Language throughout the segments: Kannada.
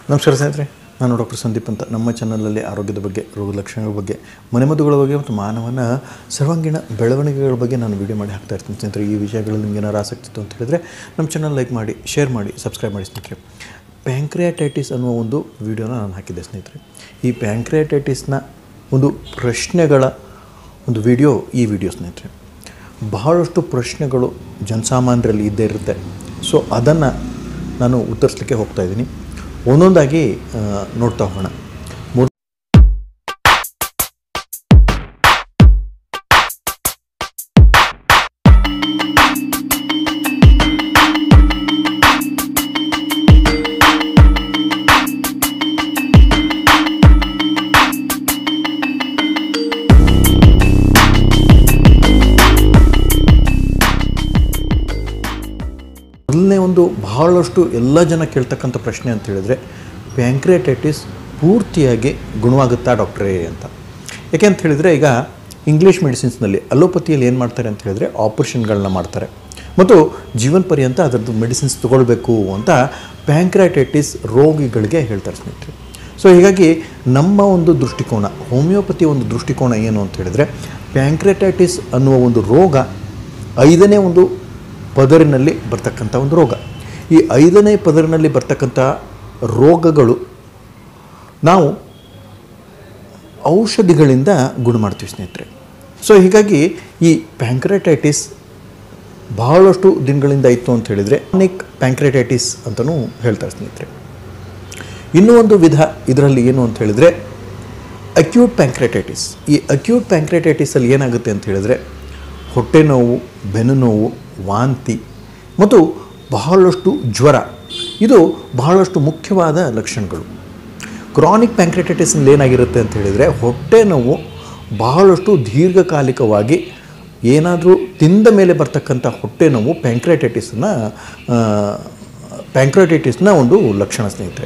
ನಮಸ್ಕಾರ ಸ್ನೇಹಿತರೆ ನಾನು ಡಾಕ್ಟರ್ ಸಂದೀಪ್ ಅಂತ ನಮ್ಮ ಚಾನಲಲ್ಲಿ ಆರೋಗ್ಯದ ಬಗ್ಗೆ ರೋಗ ಲಕ್ಷಣಗಳ ಬಗ್ಗೆ ಮನೆಮದ್ದುಗಳ ಬಗ್ಗೆ ಮತ್ತು ಮಾನವನ ಸರ್ವಾಂಗೀಣ ಬೆಳವಣಿಗೆಗಳ ಬಗ್ಗೆ ನಾನು ವಿಡಿಯೋ ಮಾಡಿ ಹಾಕ್ತಾ ಇರ್ತೀನಿ ಸ್ನೇಹಿತರೆ ಈ ವಿಷಯಗಳಲ್ಲಿ ನಿಮ್ಗೆ ಏನಾರು ಆಸಕ್ತಿ ಇತ್ತು ಅಂತ ಹೇಳಿದ್ರೆ ನಮ್ಮ ಚಾನಲ್ ಲೈಕ್ ಮಾಡಿ ಶೇರ್ ಮಾಡಿ ಸಬ್ಸ್ಕ್ರೈಬ್ ಮಾಡಿ ಸ್ನೇಹಿತರೆ ಪ್ಯಾಂಕ್ರಿಯಾಟೈಟಿಸ್ ಅನ್ನುವ ಒಂದು ವಿಡಿಯೋನ ನಾನು ಹಾಕಿದ್ದೆ ಸ್ನೇಹಿತರೆ ಈ ಪ್ಯಾಂಕ್ರಿಯಾಟೈಟಿಸ್ನ ಒಂದು ಪ್ರಶ್ನೆಗಳ ಒಂದು ವಿಡಿಯೋ ಈ ವಿಡಿಯೋ ಸ್ನೇಹಿತರೆ ಬಹಳಷ್ಟು ಪ್ರಶ್ನೆಗಳು ಜನಸಾಮಾನ್ಯರಲ್ಲಿ ಇದ್ದೇ ಇರುತ್ತೆ ಸೊ ಅದನ್ನು ನಾನು ಉತ್ತರಿಸಲಿಕ್ಕೆ ಹೋಗ್ತಾ ಇದ್ದೀನಿ ಒಂದೊಂದಾಗಿ ಆ, ನೋಡ್ತಾ ಹೋಗೋಣ ಮೊದ್- ಮೊದಲನೇ ಒಂದು ಬಹಳಷ್ಟು ಎಲ್ಲ ಜನ ಕೇಳ್ತಕ್ಕಂಥ ಪ್ರಶ್ನೆ ಅಂತ ಹೇಳಿದ್ರೆ ಪ್ಯಾಂಕ್ರಿಯಾಟೈಟಿಸ್ ಪೂರ್ತಿಯಾಗಿ ಗುಣವಾಗುತ್ತಾ ಡಾಕ್ಟ್ರೇ ಅಂತ ಯಾಕೆ ಅಂತ ಹೇಳಿದರೆ ಈಗ ಇಂಗ್ಲೀಷ್ ಮೆಡಿಸಿನ್ಸ್ನಲ್ಲಿ ಅಲೋಪತಿಯಲ್ಲಿ ಏನು ಮಾಡ್ತಾರೆ ಅಂತ ಹೇಳಿದ್ರೆ ಆಪರೇಷನ್ಗಳನ್ನ ಮಾಡ್ತಾರೆ ಮತ್ತು ಜೀವನ ಪರ್ಯಂತ ಅದರದ್ದು ಮೆಡಿಸಿನ್ಸ್ ತೊಗೊಳ್ಬೇಕು ಅಂತ ಪ್ಯಾಂಕ್ರಿಯಾಟೈಟಿಸ್ ರೋಗಿಗಳಿಗೆ ಹೇಳ್ತಾರೆ ಸ್ನೇಹಿತರೆ ಸೊ ಹೀಗಾಗಿ ನಮ್ಮ ಒಂದು ದೃಷ್ಟಿಕೋನ ಹೋಮಿಯೋಪತಿ ಒಂದು ದೃಷ್ಟಿಕೋನ ಏನು ಅಂತ ಹೇಳಿದ್ರೆ ಪ್ಯಾಂಕ್ರಿಯಾಟೈಟಿಸ್ ಅನ್ನುವ ಒಂದು ರೋಗ ಐದನೇ ಒಂದು ಪದರಿನಲ್ಲಿ ಬರ್ತಕ್ಕಂಥ ಒಂದು ರೋಗ ಈ ಐದನೇ ಪದರಿನಲ್ಲಿ ಬರ್ತಕ್ಕಂಥ ರೋಗಗಳು ನಾವು ಔಷಧಿಗಳಿಂದ ಗುಣ ಮಾಡ್ತೀವಿ ಸ್ನೇಹಿತರೆ ಸೊ ಹೀಗಾಗಿ ಈ ಪ್ಯಾಂಕ್ರೆಟೈಟಿಸ್ ಬಹಳಷ್ಟು ದಿನಗಳಿಂದ ಇತ್ತು ಅಂತ ಹೇಳಿದರೆ ಕ್ರಾನಿಕ್ ಪ್ಯಾಂಕ್ರೆಟೈಟಿಸ್ ಅಂತಲೂ ಹೇಳ್ತಾರೆ ಸ್ನೇಹಿತರೆ ಇನ್ನೂ ಒಂದು ವಿಧ ಇದರಲ್ಲಿ ಏನು ಅಂತ ಹೇಳಿದರೆ ಅಕ್ಯೂಟ್ ಪ್ಯಾಂಕ್ರೆಟೈಟಿಸ್ ಈ ಅಕ್ಯೂಟ್ ಪ್ಯಾಂಕ್ರೆಟೈಟಿಸಲ್ಲಿ ಏನಾಗುತ್ತೆ ಅಂತ ಹೇಳಿದರೆ ಹೊಟ್ಟೆ ನೋವು ಬೆನ್ನು ನೋವು ವಾಂತಿ ಮತ್ತು ಬಹಳಷ್ಟು ಜ್ವರ ಇದು ಬಹಳಷ್ಟು ಮುಖ್ಯವಾದ ಲಕ್ಷಣಗಳು ಕ್ರಾನಿಕ್ ಪ್ಯಾಂಕ್ರೆಟೈಟಿಸ್ನಲ್ಲಿ ಏನಾಗಿರುತ್ತೆ ಅಂತ ಹೇಳಿದರೆ ಹೊಟ್ಟೆ ನೋವು ಬಹಳಷ್ಟು ದೀರ್ಘಕಾಲಿಕವಾಗಿ ಏನಾದರೂ ತಿಂದ ಮೇಲೆ ಬರ್ತಕ್ಕಂಥ ಹೊಟ್ಟೆ ನೋವು ಪ್ಯಾಂಕ್ರೆಟೈಟಿಸನ್ನ ಪ್ಯಾಂಕ್ರೆಟೈಟಿಸ್ನ ಒಂದು ಲಕ್ಷಣ ಸ್ನೇಹಿತರೆ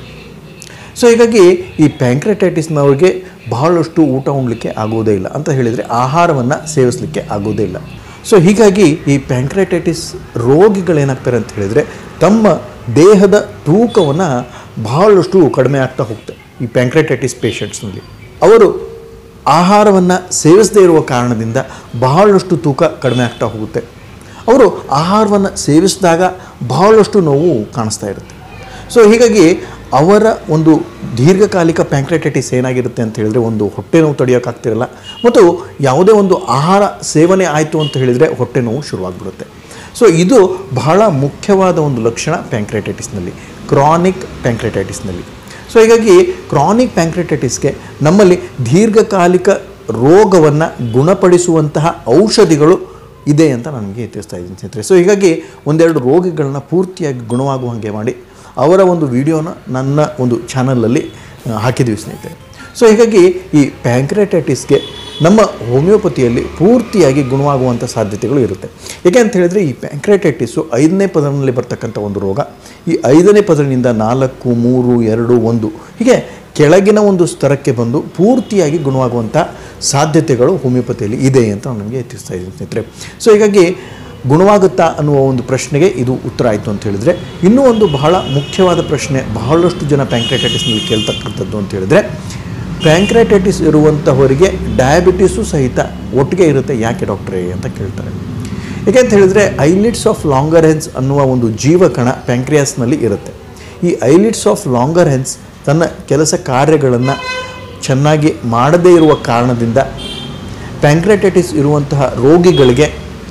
ಸೊ ಹೀಗಾಗಿ ಈ ಪ್ಯಾಂಕ್ರೆಟೈಟಿಸ್ನವ್ರಿಗೆ ಬಹಳಷ್ಟು ಊಟ ಉಣ್ಲಿಕ್ಕೆ ಆಗೋದೇ ಇಲ್ಲ ಅಂತ ಹೇಳಿದರೆ ಆಹಾರವನ್ನು ಸೇವಿಸಲಿಕ್ಕೆ ಆಗೋದೇ ಇಲ್ಲ ಸೊ ಹೀಗಾಗಿ ಈ ಪ್ಯಾಂಕ್ರೆಟೈಟಿಸ್ ರೋಗಿಗಳೇನಾಗ್ತಾರೆ ಅಂತ ಹೇಳಿದರೆ ತಮ್ಮ ದೇಹದ ತೂಕವನ್ನು ಬಹಳಷ್ಟು ಕಡಿಮೆ ಆಗ್ತಾ ಹೋಗುತ್ತೆ ಈ ಪ್ಯಾಂಕ್ರೆಟೈಟಿಸ್ ಪೇಷಂಟ್ಸ್ನಲ್ಲಿ ಅವರು ಆಹಾರವನ್ನು ಸೇವಿಸದೇ ಇರುವ ಕಾರಣದಿಂದ ಬಹಳಷ್ಟು ತೂಕ ಕಡಿಮೆ ಆಗ್ತಾ ಹೋಗುತ್ತೆ ಅವರು ಆಹಾರವನ್ನು ಸೇವಿಸಿದಾಗ ಬಹಳಷ್ಟು ನೋವು ಕಾಣಿಸ್ತಾ ಇರುತ್ತೆ ಸೊ ಹೀಗಾಗಿ ಅವರ ಒಂದು ದೀರ್ಘಕಾಲಿಕ ಪ್ಯಾಂಕ್ರೆಟೈಟಿಸ್ ಏನಾಗಿರುತ್ತೆ ಅಂತ ಹೇಳಿದರೆ ಒಂದು ಹೊಟ್ಟೆ ನೋವು ತಡೆಯೋಕ್ಕಾಗ್ತಿರಲ್ಲ ಮತ್ತು ಯಾವುದೇ ಒಂದು ಆಹಾರ ಸೇವನೆ ಆಯಿತು ಅಂತ ಹೇಳಿದರೆ ಹೊಟ್ಟೆ ನೋವು ಶುರುವಾಗ್ಬಿಡುತ್ತೆ ಸೊ ಇದು ಬಹಳ ಮುಖ್ಯವಾದ ಒಂದು ಲಕ್ಷಣ ಪ್ಯಾಂಕ್ರೆಟೈಟಿಸ್ನಲ್ಲಿ ಕ್ರಾನಿಕ್ ಪ್ಯಾಂಕ್ರೆಟೈಟಿಸ್ನಲ್ಲಿ ಸೊ ಹೀಗಾಗಿ ಕ್ರಾನಿಕ್ ಪ್ಯಾಂಕ್ರೆಟೈಟಿಸ್ಗೆ ನಮ್ಮಲ್ಲಿ ದೀರ್ಘಕಾಲಿಕ ರೋಗವನ್ನು ಗುಣಪಡಿಸುವಂತಹ ಔಷಧಿಗಳು ಇದೆ ಅಂತ ನನಗೆ ತಿಳಿಸ್ತಾ ಇದ್ದೀನಿ ಸ್ನೇಹಿತರೆ ಸೊ ಹೀಗಾಗಿ ಒಂದೆರಡು ರೋಗಿಗಳನ್ನ ಪೂರ್ತಿಯಾಗಿ ಗುಣವಾಗುವಂಗೆ ಮಾಡಿ ಅವರ ಒಂದು ವಿಡಿಯೋನ ನನ್ನ ಒಂದು ಚಾನಲಲ್ಲಿ ಆ, ಹಾಕಿದ್ದೀವಿ ಸ್ನೇಹಿತರೆ ಸೊ ಹೀಗಾಗಿ ಈ ಪ್ಯಾಂಕ್ರೆಟೈಟಿಸ್ಗೆ ನಮ್ಮ ಹೋಮಿಯೋಪತಿಯಲ್ಲಿ ಪೂರ್ತಿಯಾಗಿ ಗುಣವಾಗುವಂಥ ಸಾಧ್ಯತೆಗಳು ಇರುತ್ತೆ ಏಕೆ ಅಂತ ಹೇಳಿದರೆ ಈ ಪ್ಯಾಂಕ್ರೆಟೈಟಿಸು ಐದನೇ ಪದರಿನಲ್ಲಿ ಬರ್ತಕ್ಕಂಥ ಒಂದು ರೋಗ ಈ ಐದನೇ ಪದರಿನಿಂದ ನಾಲ್ಕು ಮೂರು ಎರಡು ಒಂದು ಹೀಗೆ ಕೆಳಗಿನ ಒಂದು ಸ್ತರಕ್ಕೆ ಬಂದು ಪೂರ್ತಿಯಾಗಿ ಗುಣವಾಗುವಂಥ ಸಾಧ್ಯತೆಗಳು ಹೋಮಿಯೋಪತಿಯಲ್ಲಿ ಇದೆ ಅಂತ ನಾನು ನಿಮಗೆ ತಿಳಿಸ್ತಾ ಇದ್ದೀನಿ ಸ್ನೇಹಿತರೆ ಸೊ ಹೀಗಾಗಿ ಗುಣವಾಗುತ್ತಾ ಅನ್ನುವ ಒಂದು ಪ್ರಶ್ನೆಗೆ ಇದು ಉತ್ತರ ಆಯಿತು ಅಂತ ಹೇಳಿದರೆ ಇನ್ನೂ ಒಂದು ಬಹಳ ಮುಖ್ಯವಾದ ಪ್ರಶ್ನೆ ಬಹಳಷ್ಟು ಜನ ಪ್ಯಾಂಕ್ರೆಟೈಟಿಸ್ನಲ್ಲಿ ಕೇಳ್ತಕ್ಕಂಥದ್ದು ಅಂತ ಹೇಳಿದರೆ ಪ್ಯಾಂಕ್ರೆಟೈಟಿಸ್ ಇರುವಂಥವರಿಗೆ ಡಯಾಬಿಟಿಸು ಸಹಿತ ಒಟ್ಟಿಗೆ ಇರುತ್ತೆ ಯಾಕೆ ಡಾಕ್ಟ್ರೇ ಅಂತ ಕೇಳ್ತಾರೆ ಯಾಕೆ ಅಂತ ಹೇಳಿದರೆ ಐಲಿಟ್ಸ್ ಆಫ್ ಲಾಂಗರ್ ಹೆನ್ಸ್ ಅನ್ನುವ ಒಂದು ಜೀವಕಣ ಪ್ಯಾಂಕ್ರಿಯಾಸ್ನಲ್ಲಿ ಇರುತ್ತೆ ಈ ಐಲಿಟ್ಸ್ ಆಫ್ ಲಾಂಗರ್ ಹೆನ್ಸ್ ತನ್ನ ಕೆಲಸ ಕಾರ್ಯಗಳನ್ನು ಚೆನ್ನಾಗಿ ಮಾಡದೇ ಇರುವ ಕಾರಣದಿಂದ ಪ್ಯಾಂಕ್ರೆಟೈಟಿಸ್ ಇರುವಂತಹ ರೋಗಿಗಳಿಗೆ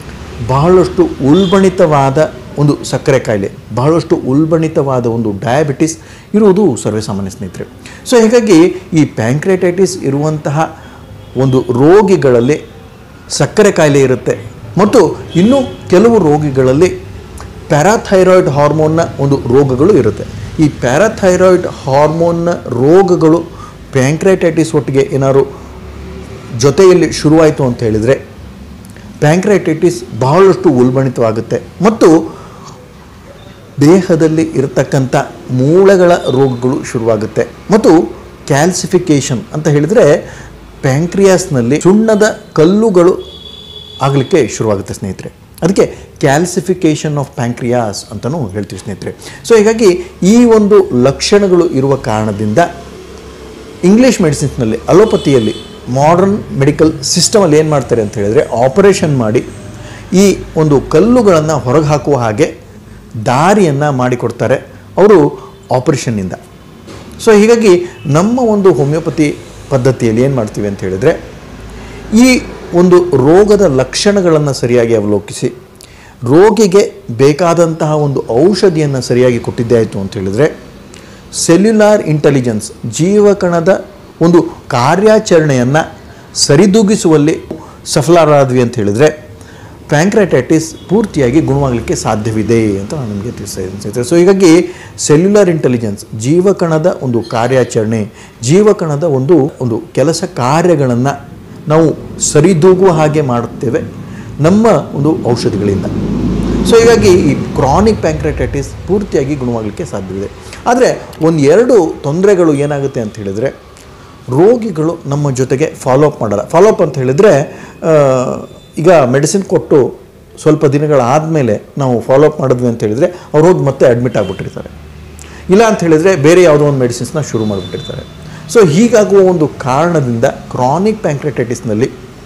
ಬಹಳಷ್ಟು ಉಲ್ಬಣಿತವಾದ ಒಂದು ಸಕ್ಕರೆ ಕಾಯಿಲೆ ಬಹಳಷ್ಟು ಉಲ್ಬಣಿತವಾದ ಒಂದು ಡಯಾಬಿಟಿಸ್ ಇರುವುದು ಸರ್ವೇಸಾಮಾನ್ಯ ಸ್ನೇಹಿತರೆ ಸೊ ಹೀಗಾಗಿ ಈ ಪ್ಯಾಂಕ್ರೆಟೈಟಿಸ್ ಇರುವಂತಹ ಒಂದು ರೋಗಿಗಳಲ್ಲಿ ಸಕ್ಕರೆ ಕಾಯಿಲೆ ಇರುತ್ತೆ ಮತ್ತು ಇನ್ನು ಕೆಲವು ರೋಗಿಗಳಲ್ಲಿ ಪ್ಯಾರಾಥೈರಾಯ್ಡ್ ಹಾರ್ಮೋನ್ನ ಒಂದು ರೋಗಗಳು ಇರುತ್ತೆ ಈ ಪ್ಯಾರಾಥೈರಾಯ್ಡ್ ಹಾರ್ಮೋನ್ನ ರೋಗಗಳು ಪ್ಯಾಂಕ್ರೈಟೈಟಿಸ್ ಒಟ್ಟಿಗೆ ಏನಾದ್ರು ಜೊತೆಯಲ್ಲಿ ಶುರುವಾಯಿತು ಅಂತ ಹೇಳಿದರೆ ಪ್ಯಾಂಕ್ರೈಟೈಟಿಸ್ ಬಹಳಷ್ಟು ಉಲ್ಬಣಿತವಾಗುತ್ತೆ ಮತ್ತು ದೇಹದಲ್ಲಿ ಇರತಕ್ಕಂಥ ಮೂಳೆಗಳ ರೋಗಗಳು ಶುರುವಾಗುತ್ತೆ ಮತ್ತು ಕ್ಯಾಲ್ಸಿಫಿಕೇಷನ್ ಅಂತ ಹೇಳಿದರೆ ಪ್ಯಾಂಕ್ರಿಯಾಸ್ನಲ್ಲಿ ಸುಣ್ಣದ ಕಲ್ಲುಗಳು ಆಗಲಿಕ್ಕೆ ಶುರುವಾಗುತ್ತೆ ಸ್ನೇಹಿತರೆ ಅದಕ್ಕೆ ಕ್ಯಾಲ್ಸಿಫಿಕೇಷನ್ ಆಫ್ ಪ್ಯಾಂಕ್ರಿಯಾಸ್ ಅಂತಲೂ ಹೇಳ್ತೀವಿ ಸ್ನೇಹಿತರೆ ಸೊ ಹೀಗಾಗಿ ಈ ಒಂದು ಲಕ್ಷಣಗಳು ಇರುವ ಕಾರಣದಿಂದ ಇಂಗ್ಲೀಷ್ ಮೆಡಿಸಿನ್ಸ್ನಲ್ಲಿ ಅಲೋಪತಿಯಲ್ಲಿ ಮಾಡರ್ನ್ ಮೆಡಿಕಲ್ ಸಿಸ್ಟಮಲ್ಲಿ ಏನು ಮಾಡ್ತಾರೆ ಅಂತ ಹೇಳಿದರೆ ಆಪರೇಷನ್ ಮಾಡಿ ಈ ಒಂದು ಕಲ್ಲುಗಳನ್ನು ಹೊರಗೆ ಹಾಕುವ ಹಾಗೆ ದಾರಿಯನ್ನು ಮಾಡಿಕೊಡ್ತಾರೆ ಅವರು ಆಪರೇಷನ್ನಿಂದ ಸೊ ಹೀಗಾಗಿ ನಮ್ಮ ಒಂದು ಹೋಮಿಯೋಪತಿ ಪದ್ಧತಿಯಲ್ಲಿ ಏನು ಮಾಡ್ತೀವಿ ಅಂತ ಹೇಳಿದರೆ ಈ ಒಂದು ರೋಗದ ಲಕ್ಷಣಗಳನ್ನು ಸರಿಯಾಗಿ ಅವಲೋಕಿಸಿ ರೋಗಿಗೆ ಬೇಕಾದಂತಹ ಒಂದು ಔಷಧಿಯನ್ನು ಸರಿಯಾಗಿ ಕೊಟ್ಟಿದ್ದೇ ಆಯಿತು ಅಂತ ಹೇಳಿದರೆ ಸೆಲ್ಯುಲಾರ್ ಇಂಟೆಲಿಜೆನ್ಸ್ ಜೀವಕಣದ ಒಂದು ಕಾರ್ಯಾಚರಣೆಯನ್ನು ಸರಿದೂಗಿಸುವಲ್ಲಿ ಸಫಲರಾದ್ವಿ ಅಂತ ಹೇಳಿದರೆ ಪ್ಯಾಂಕ್ರಟೈಟಿಸ್ ಪೂರ್ತಿಯಾಗಿ ಗುಣವಾಗಲಿಕ್ಕೆ ಸಾಧ್ಯವಿದೆ ಅಂತ ನಾನು ನಿಮಗೆ ತಿಳಿಸ್ತಾ ಇದ್ದೀನಿ ಸ್ನೇಹಿತರೆ ಸೊ ಹೀಗಾಗಿ ಸೆಲ್ಯುಲರ್ ಇಂಟೆಲಿಜೆನ್ಸ್ ಜೀವಕಣದ ಒಂದು ಕಾರ್ಯಾಚರಣೆ ಜೀವಕಣದ ಒಂದು ಒಂದು ಕೆಲಸ ಕಾರ್ಯಗಳನ್ನು ನಾವು ಸರಿದೂಗುವ ಹಾಗೆ ಮಾಡುತ್ತೇವೆ ನಮ್ಮ ಒಂದು ಔಷಧಿಗಳಿಂದ ಸೊ ಹೀಗಾಗಿ ಈ ಕ್ರಾನಿಕ್ ಪ್ಯಾಂಕ್ರಟೈಟಿಸ್ ಪೂರ್ತಿಯಾಗಿ ಗುಣವಾಗಲಿಕ್ಕೆ ಸಾಧ್ಯವಿದೆ ಆದರೆ ಒಂದು ಎರಡು ತೊಂದರೆಗಳು ಏನಾಗುತ್ತೆ ಅಂತ ಹೇಳಿದರೆ ರೋಗಿಗಳು ನಮ್ಮ ಜೊತೆಗೆ ಫಾಲೋಅಪ್ ಮಾಡಲ್ಲ ಫಾಲೋಅಪ್ ಅಂತ ಹೇಳಿದರೆ ಆ, ಈಗ ಮೆಡಿಸಿನ್ ಕೊಟ್ಟು ಸ್ವಲ್ಪ ದಿನಗಳಾದಮೇಲೆ ನಾವು ಫಾಲೋಅಪ್ ಮಾಡಿದ್ವಿ ಅಂತ ಹೇಳಿದರೆ ಅವ್ರು ಹೋಗಿ ಮತ್ತೆ ಅಡ್ಮಿಟ್ ಆಗಿಬಿಟ್ಟಿರ್ತಾರೆ ಇಲ್ಲ ಅಂತ ಹೇಳಿದರೆ ಬೇರೆ ಯಾವುದೋ ಒಂದು ಮೆಡಿಸಿನ್ಸ್ನ ಶುರು ಮಾಡಿಬಿಟ್ಟಿರ್ತಾರೆ ಸೊ ಹೀಗಾಗುವ ಒಂದು ಕಾರಣದಿಂದ ಕ್ರಾನಿಕ್ ಪ್ಯಾಂಕ್ರಟೈಟಿಸ್ನಲ್ಲಿ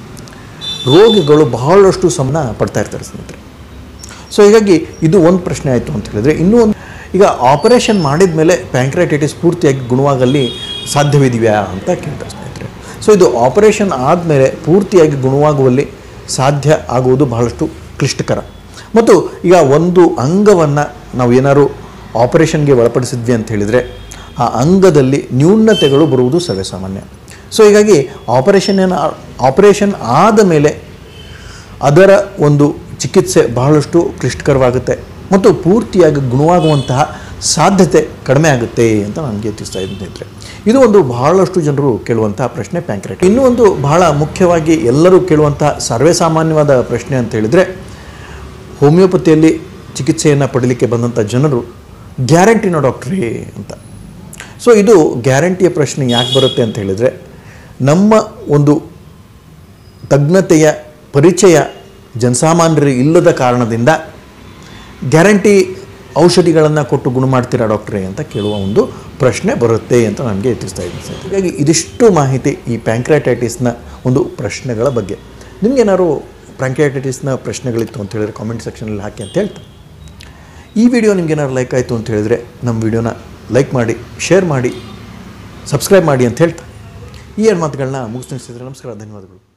ರೋಗಿಗಳು ಬಹಳಷ್ಟು ಸಮನ ಪಡ್ತಾ ಇರ್ತಾರೆ ಸ್ನೇಹಿತರೆ ಸೊ ಹೀಗಾಗಿ ಇದು ಒಂದು ಪ್ರಶ್ನೆ ಆಯಿತು ಅಂತ ಹೇಳಿದರೆ ಇನ್ನೂ ಒಂದು ಈಗ ಆಪರೇಷನ್ ಮಾಡಿದ ಮೇಲೆ ಪ್ಯಾಂಕ್ರೈಟೈಟಿಸ್ ಪೂರ್ತಿಯಾಗಿ ಗುಣವಾಗಲ್ಲಿ ಸಾಧ್ಯವಿದೆಯಾ ಅಂತ ಕೇಳ್ತಾರೆ ಸ್ನೇಹಿತರೆ ಸೊ ಇದು ಆಪರೇಷನ್ ಆದಮೇಲೆ ಪೂರ್ತಿಯಾಗಿ ಗುಣವಾಗುವಲ್ಲಿ ಸಾಧ್ಯ ಆಗುವುದು ಬಹಳಷ್ಟು ಕ್ಲಿಷ್ಟಕರ ಮತ್ತು ಈಗ ಒಂದು ಅಂಗವನ್ನು ನಾವು ಏನಾದ್ರು ಆಪರೇಷನ್ಗೆ ಒಳಪಡಿಸಿದ್ವಿ ಅಂತ ಹೇಳಿದರೆ ಆ ಅಂಗದಲ್ಲಿ ನ್ಯೂನತೆಗಳು ಬರುವುದು ಸರ್ವೇಸಾಮಾನ್ಯ ಸೊ ಹೀಗಾಗಿ ಆಪರೇಷನ್ ಏನು ಆಪರೇಷನ್ ಆದ ಮೇಲೆ ಅದರ ಒಂದು ಚಿಕಿತ್ಸೆ ಬಹಳಷ್ಟು ಕ್ಲಿಷ್ಟಕರವಾಗುತ್ತೆ ಮತ್ತು ಪೂರ್ತಿಯಾಗಿ ಗುಣವಾಗುವಂತಹ ಸಾಧ್ಯತೆ ಕಡಿಮೆ ಆಗುತ್ತೆ ಅಂತ ನನಗೆ ತಿಳಿಸ್ತಾ ಇದ್ದೀನಿ ಸ್ನೇಹಿತರೆ ಇದು ಒಂದು ಬಹಳಷ್ಟು ಜನರು ಕೇಳುವಂತಹ ಪ್ರಶ್ನೆ ಪ್ಯಾಂಕ್ರೆಟ್ ಇನ್ನೂ ಒಂದು ಬಹಳ ಮುಖ್ಯವಾಗಿ ಎಲ್ಲರೂ ಕೇಳುವಂತಹ ಸರ್ವೇಸಾಮಾನ್ಯವಾದ ಪ್ರಶ್ನೆ ಅಂತ ಹೇಳಿದರೆ ಹೋಮಿಯೋಪತಿಯಲ್ಲಿ ಚಿಕಿತ್ಸೆಯನ್ನು ಪಡೀಲಿಕ್ಕೆ ಬಂದಂಥ ಜನರು ಗ್ಯಾರಂಟಿನೋ ಡಾಕ್ಟ್ರೇ ಅಂತ ಸೊ ಇದು ಗ್ಯಾರಂಟಿಯ ಪ್ರಶ್ನೆ ಯಾಕೆ ಬರುತ್ತೆ ಅಂತ ಹೇಳಿದರೆ ನಮ್ಮ ಒಂದು ತಜ್ಞತೆಯ ಪರಿಚಯ ಜನಸಾಮಾನ್ಯರಿಗೆ ಇಲ್ಲದ ಕಾರಣದಿಂದ ಗ್ಯಾರಂಟಿ ಔಷಧಿಗಳನ್ನು ಕೊಟ್ಟು ಗುಣ ಮಾಡ್ತೀರಾ ಡಾಕ್ಟ್ರೇ ಅಂತ ಕೇಳುವ ಒಂದು ಪ್ರಶ್ನೆ ಬರುತ್ತೆ ಅಂತ ನನಗೆ ತಿಳಿಸ್ತಾ ಇದ್ದೀನಿ ಸರ್ ಹೀಗಾಗಿ ಇದಿಷ್ಟು ಮಾಹಿತಿ ಈ ಪ್ಯಾಂಕ್ರೈಟೈಟಿಸ್ನ ಒಂದು ಪ್ರಶ್ನೆಗಳ ಬಗ್ಗೆ ನಿಮಗೇನಾದ್ರು ಪ್ಯಾಂಕ್ರೈಟೈಟಿಸ್ನ ಪ್ರಶ್ನೆಗಳಿತ್ತು ಅಂತ ಹೇಳಿದ್ರೆ ಕಾಮೆಂಟ್ ಸೆಕ್ಷನಲ್ಲಿ ಹಾಕಿ ಅಂತ ಹೇಳ್ತಾ ಈ ವಿಡಿಯೋ ನಿಮ್ಗೆ ಏನಾದ್ರು ಲೈಕ್ ಆಯಿತು ಅಂತ ಹೇಳಿದರೆ ನಮ್ಮ ವಿಡಿಯೋನ ಲೈಕ್ ಮಾಡಿ ಶೇರ್ ಮಾಡಿ ಸಬ್ಸ್ಕ್ರೈಬ್ ಮಾಡಿ ಅಂತ ಹೇಳ್ತಾ ಈ ಎರಡು ಮಾತುಗಳನ್ನ ಮುಗಿಸ್ತಿದ್ರೆ ನಮಸ್ಕಾರ ಧನ್ಯವಾದಗಳು